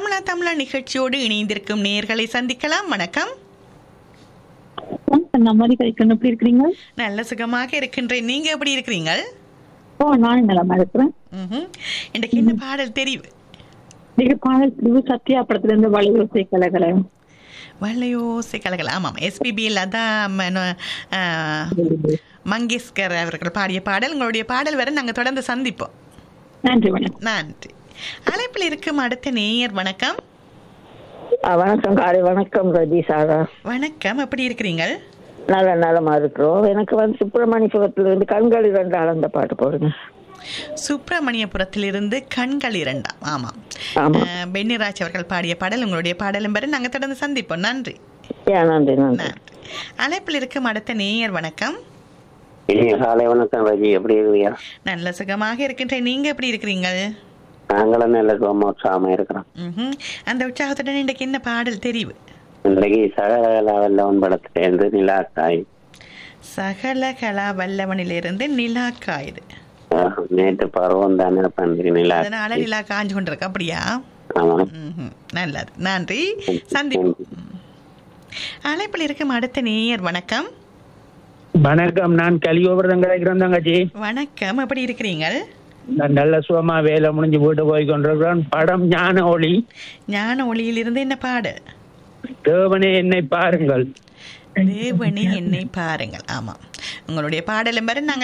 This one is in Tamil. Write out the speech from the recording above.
தமிழா தமிழா நிகழ்ச்சியோடு இணைந்திருக்கும் நேர்களை சந்திக்கலாம் வணக்கம் அந்த மாதிரி கிடைக்கணும் எப்படி இருக்கிறீங்க நல்ல சுகமாக இருக்கின்றேன் நீங்க எப்படி இருக்கிறீங்க ஓ நானும் நலமா இருக்கிறேன் ம்ஹும். இன்றைக்கு என்ன பாடல் தெரிவு நீங்க பாடல் பிரிவு சத்யா படத்துல இருந்து வளையோசை கலகலை வள்ளையோசை கலகல ஆமாம் எஸ்பிபியில் அதான் மன- ஆ, மங்கேஷ்கர் அவர்கள் பாடிய பாடல் உங்களுடைய பாடல் வரை நாங்கள் தொடர்ந்து சந்திப்போம் நன்றி வணக்கம் நன்றி அழைப்பில் இருக்கும் அடுத்த நேயர் வணக்கம் ஆ, வணக்கம் காலை வணக்கம் ரஜி சாரா வணக்கம் எப்படி இருக்கிறீங்க நல்ல நலமா இருக்கிறோம் எனக்கு வந்து சுப்பிரமணியபுரத்துல இருந்து கண்கள் இரண்டு அளந்த பாட்டு போடுங்க சுப்பிரமணியபுரத்திலிருந்து கண்கள் இரண்டாம் ஆமாம் ஆமா ஆ, பென்னிராஜ் அவர்கள் பாடிய பாடல் உங்களுடைய பாடலும் பெற நாங்கள் தொடர்ந்து சந்திப்போம் நன்றி ஏன் நன்றி நன்றி நன்றி அழைப்பில் இருக்கும் அடுத்த நேயர் வணக்கம் இனிய காலை வணக்கம் ரஜி எப்படி இருக்கிறியா நல்ல சுகமாக இருக்கின்ற நீங்க எப்படி இருக்கிறீங்க நாங்களும் நல்ல சுகமோற்சாம இருக்கிறோம் ம்ஹும். அந்த உற்சாகத்துடன் இன்றைக்கு என்ன பாடல் தெரிவு இன்றைக்கு சகல வல்லவன் படத்திலிருந்து நிலாக்காய் சகல கலா வல்லவனிலிருந்து நிலா காயுது ஆஹ், நேற்று பருவம் தானே பன்றி நிலா அதனால நிலா காஞ்சு கொண்டிருக்கு அப்படியா ஆமா ம்ஹும். நல்லது நன்றி சந்திப்போம் அழைப்பில் இருக்கும் அடுத்த நேயர் வணக்கம் வணக்கம் நான் கலியோபுரம் கிடைக்கிறேன் தங்கச்சி வணக்கம் எப்படி இருக்கிறீங்க நான் நல்ல சுகமா வேலை முடிஞ்சு வீட்டு போய் கொண்டிருக்கிறேன் படம் ஞான ஒளி ஞான ஒளியிலிருந்து என்ன பாடு தேவனே என்னை பாருங்கள் தேவனே என்னை பாருங்கள் ஆமாம் உங்களுடைய பாடலும் வரை நாங்கள்